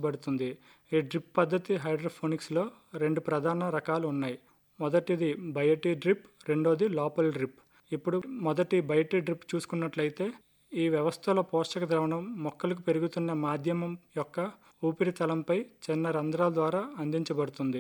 అందించబడుతుంది ఈ డ్రిప్ పద్ధతి హైడ్రోఫోనిక్స్లో రెండు ప్రధాన రకాలు ఉన్నాయి మొదటిది బయటి డ్రిప్ రెండోది లోపలి డ్రిప్ ఇప్పుడు మొదటి బయటి డ్రిప్ చూసుకున్నట్లయితే ఈ వ్యవస్థలో పోషక ద్రవణం మొక్కలకు పెరుగుతున్న మాధ్యమం యొక్క ఊపిరితలంపై చిన్న రంధ్రాల ద్వారా అందించబడుతుంది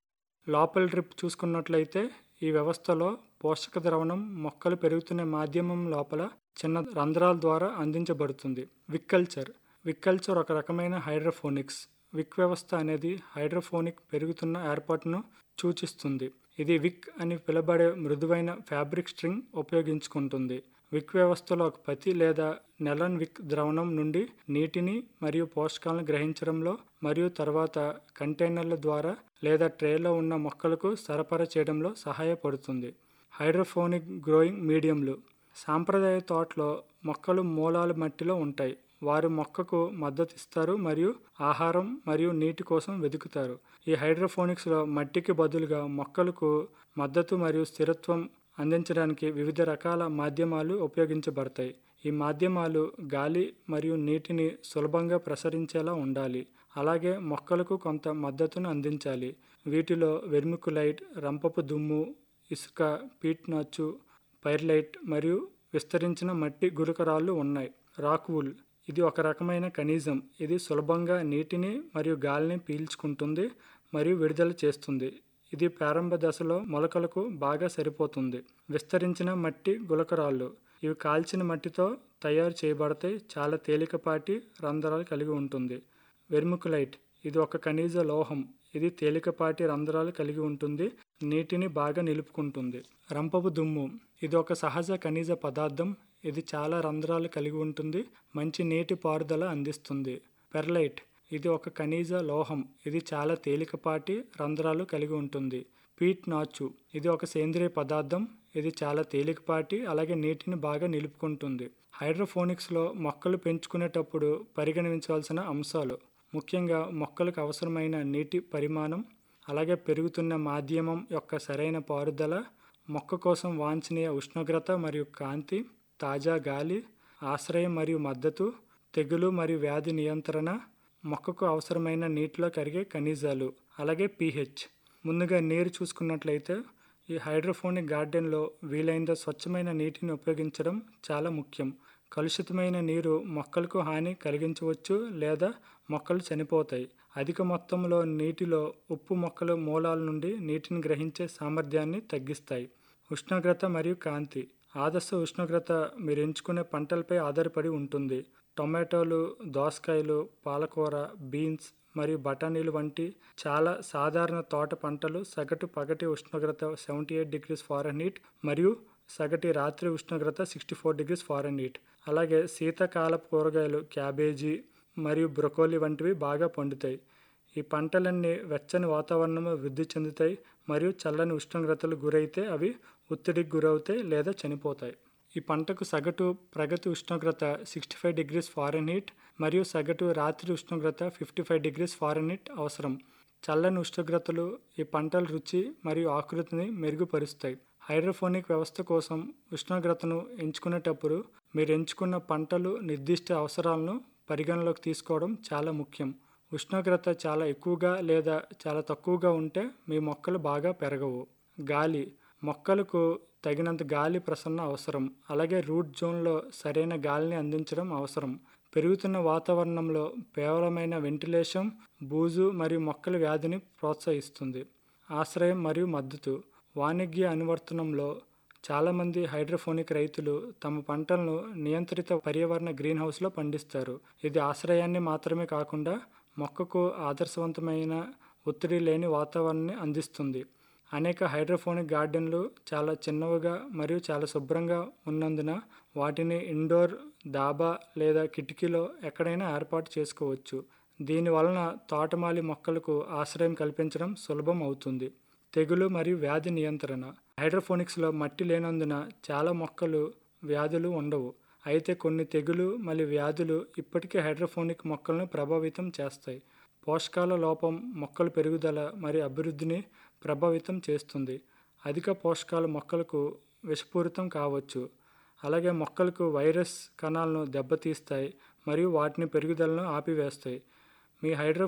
లోపల డ్రిప్ చూసుకున్నట్లయితే ఈ వ్యవస్థలో పోషక ద్రవణం మొక్కలు పెరుగుతున్న మాధ్యమం లోపల చిన్న రంధ్రాల ద్వారా అందించబడుతుంది విక్ కల్చర్ విక్ కల్చర్ ఒక రకమైన హైడ్రోఫోనిక్స్ విక్ వ్యవస్థ అనేది హైడ్రోఫోనిక్ పెరుగుతున్న ఏర్పాటును సూచిస్తుంది ఇది విక్ అని పిలువబడే మృదువైన ఫ్యాబ్రిక్ స్ట్రింగ్ ఉపయోగించుకుంటుంది విక్ వ్యవస్థలో ఒక పతి లేదా నెలన్ విక్ ద్రవణం నుండి నీటిని మరియు పోషకాలను గ్రహించడంలో మరియు తర్వాత కంటైనర్ల ద్వారా లేదా ట్రేలో ఉన్న మొక్కలకు సరఫరా చేయడంలో సహాయపడుతుంది హైడ్రోఫోనిక్ గ్రోయింగ్ మీడియంలు సాంప్రదాయ తోటలో మొక్కలు మూలాలు మట్టిలో ఉంటాయి వారు మొక్కకు మద్దతు ఇస్తారు మరియు ఆహారం మరియు నీటి కోసం వెతుకుతారు ఈ హైడ్రోఫోనిక్స్లో మట్టికి బదులుగా మొక్కలకు మద్దతు మరియు స్థిరత్వం అందించడానికి వివిధ రకాల మాధ్యమాలు ఉపయోగించబడతాయి ఈ మాధ్యమాలు గాలి మరియు నీటిని సులభంగా ప్రసరించేలా ఉండాలి అలాగే మొక్కలకు కొంత మద్దతును అందించాలి వీటిలో వెర్మికులైట్ రంపపు దుమ్ము ఇసుక పీట్ నాచు పైర్లైట్ మరియు విస్తరించిన మట్టి గురకరాళ్ళు ఉన్నాయి రాక్వుల్ ఇది ఒక రకమైన ఖనిజం ఇది సులభంగా నీటిని మరియు గాలిని పీల్చుకుంటుంది మరియు విడుదల చేస్తుంది ఇది ప్రారంభ దశలో మొలకలకు బాగా సరిపోతుంది విస్తరించిన మట్టి గులకరాళ్ళు ఇవి కాల్చిన మట్టితో తయారు చేయబడతాయి చాలా తేలికపాటి రంధ్రాలు కలిగి ఉంటుంది వెర్మికులైట్ ఇది ఒక ఖనిజ లోహం ఇది తేలికపాటి రంధ్రాలు కలిగి ఉంటుంది నీటిని బాగా నిలుపుకుంటుంది రంపపు దుమ్ము ఇది ఒక సహజ ఖనిజ పదార్థం ఇది చాలా రంధ్రాలు కలిగి ఉంటుంది మంచి నీటి పారుదల అందిస్తుంది పెర్లైట్ ఇది ఒక ఖనిజ లోహం ఇది చాలా తేలికపాటి రంధ్రాలు కలిగి ఉంటుంది పీట్ నాచు ఇది ఒక సేంద్రియ పదార్థం ఇది చాలా తేలికపాటి అలాగే నీటిని బాగా నిలుపుకుంటుంది హైడ్రోఫోనిక్స్లో మొక్కలు పెంచుకునేటప్పుడు పరిగణించవలసిన అంశాలు ముఖ్యంగా మొక్కలకు అవసరమైన నీటి పరిమాణం అలాగే పెరుగుతున్న మాధ్యమం యొక్క సరైన పారుదల మొక్క కోసం వాంఛనీయ ఉష్ణోగ్రత మరియు కాంతి తాజా గాలి ఆశ్రయం మరియు మద్దతు తెగులు మరియు వ్యాధి నియంత్రణ మొక్కకు అవసరమైన నీటిలో కరిగే ఖనిజాలు అలాగే పీహెచ్ ముందుగా నీరు చూసుకున్నట్లయితే ఈ హైడ్రోఫోనిక్ గార్డెన్లో వీలైనంత స్వచ్ఛమైన నీటిని ఉపయోగించడం చాలా ముఖ్యం కలుషితమైన నీరు మొక్కలకు హాని కలిగించవచ్చు లేదా మొక్కలు చనిపోతాయి అధిక మొత్తంలో నీటిలో ఉప్పు మొక్కల మూలాల నుండి నీటిని గ్రహించే సామర్థ్యాన్ని తగ్గిస్తాయి ఉష్ణోగ్రత మరియు కాంతి ఆదర్శ ఉష్ణోగ్రత మీరు ఎంచుకునే పంటలపై ఆధారపడి ఉంటుంది టొమాటోలు దోసకాయలు పాలకూర బీన్స్ మరియు బఠానీలు వంటి చాలా సాధారణ తోట పంటలు సగటు పగటి ఉష్ణోగ్రత సెవెంటీ ఎయిట్ డిగ్రీస్ ఫారెన్హీట్ మరియు సగటి రాత్రి ఉష్ణోగ్రత సిక్స్టీ ఫోర్ డిగ్రీస్ ఫారెన్హీట్ అలాగే శీతాకాల కూరగాయలు క్యాబేజీ మరియు బ్రొకోలీ వంటివి బాగా పండుతాయి ఈ పంటలన్నీ వెచ్చని వాతావరణంలో వృద్ధి చెందుతాయి మరియు చల్లని ఉష్ణోగ్రతలు గురైతే అవి ఒత్తిడికి గురవుతాయి లేదా చనిపోతాయి ఈ పంటకు సగటు ప్రగతి ఉష్ణోగ్రత సిక్స్టీ ఫైవ్ డిగ్రీస్ ఫారెన్హీట్ మరియు సగటు రాత్రి ఉష్ణోగ్రత ఫిఫ్టీ ఫైవ్ డిగ్రీస్ ఫారెన్హీట్ అవసరం చల్లని ఉష్ణోగ్రతలు ఈ పంటల రుచి మరియు ఆకృతిని మెరుగుపరుస్తాయి హైడ్రోఫోనిక్ వ్యవస్థ కోసం ఉష్ణోగ్రతను ఎంచుకునేటప్పుడు మీరు ఎంచుకున్న పంటలు నిర్దిష్ట అవసరాలను పరిగణలోకి తీసుకోవడం చాలా ముఖ్యం ఉష్ణోగ్రత చాలా ఎక్కువగా లేదా చాలా తక్కువగా ఉంటే మీ మొక్కలు బాగా పెరగవు గాలి మొక్కలకు తగినంత గాలి ప్రసరణ అవసరం అలాగే రూట్ జోన్లో సరైన గాలిని అందించడం అవసరం పెరుగుతున్న వాతావరణంలో కేవలమైన వెంటిలేషన్ బూజు మరియు మొక్కల వ్యాధిని ప్రోత్సహిస్తుంది ఆశ్రయం మరియు మద్దతు వాణిజ్య అనువర్తనంలో చాలామంది హైడ్రోఫోనిక్ రైతులు తమ పంటలను నియంత్రిత పర్యావరణ గ్రీన్ హౌస్లో పండిస్తారు ఇది ఆశ్రయాన్ని మాత్రమే కాకుండా మొక్కకు ఆదర్శవంతమైన ఒత్తిడి లేని వాతావరణాన్ని అందిస్తుంది అనేక హైడ్రోఫోనిక్ గార్డెన్లు చాలా చిన్నవిగా మరియు చాలా శుభ్రంగా ఉన్నందున వాటిని ఇండోర్ డాబా లేదా కిటికీలో ఎక్కడైనా ఏర్పాటు చేసుకోవచ్చు దీనివలన తోటమాలి మొక్కలకు ఆశ్రయం కల్పించడం సులభం అవుతుంది తెగులు మరియు వ్యాధి నియంత్రణ హైడ్రోఫోనిక్స్లో మట్టి లేనందున చాలా మొక్కలు వ్యాధులు ఉండవు అయితే కొన్ని తెగులు మరియు వ్యాధులు ఇప్పటికీ హైడ్రోఫోనిక్ మొక్కలను ప్రభావితం చేస్తాయి పోషకాల లోపం మొక్కల పెరుగుదల మరియు అభివృద్ధిని ప్రభావితం చేస్తుంది అధిక పోషకాలు మొక్కలకు విషపూరితం కావచ్చు అలాగే మొక్కలకు వైరస్ కణాలను దెబ్బతీస్తాయి మరియు వాటిని పెరుగుదలను ఆపివేస్తాయి మీ హైడ్రో